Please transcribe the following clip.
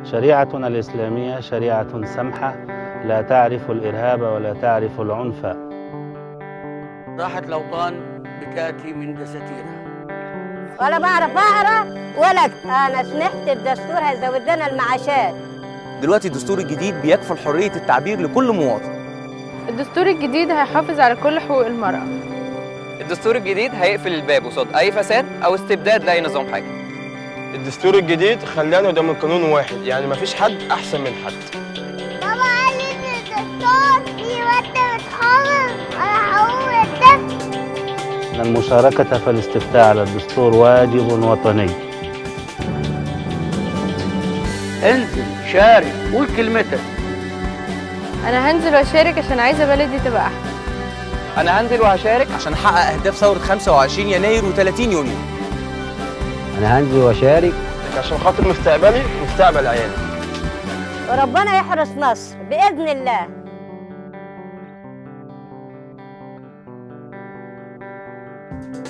شريعتنا الإسلامية شريعة سمحة لا تعرف الإرهاب ولا تعرف العنف راحة الأوطان بتأتي من دساتيرها ولا بعرف اقرا ولا أكتب. انا سمحت الدستور هيزود لنا المعاشات دلوقتي الدستور الجديد بيكفل حرية التعبير لكل مواطن الدستور الجديد هيحافظ على كل حقوق المرأة الدستور الجديد هيقفل الباب قصاد اي فساد او استبداد لاي نظام حاكم الدستور الجديد خلانا قدام القانون واحد يعني مفيش حد احسن من حد بابا قال لي ان الدكتور في ماده بتحافظ على حقوق الطفل أن المشاركة في الاستفتاء على الدستور واجب وطني انزل شارك قول كلمتك أنا هنزل وأشارك عشان عايزة بلدي تبقى أحسن انا هنزل وهشارك عشان نحقق أهداف ثورة 25 يناير و30 يونيو انا هنزل واشارك عشان خاطر مستقبلي ومستقبل عيالي وربنا يحرس مصر باذن الله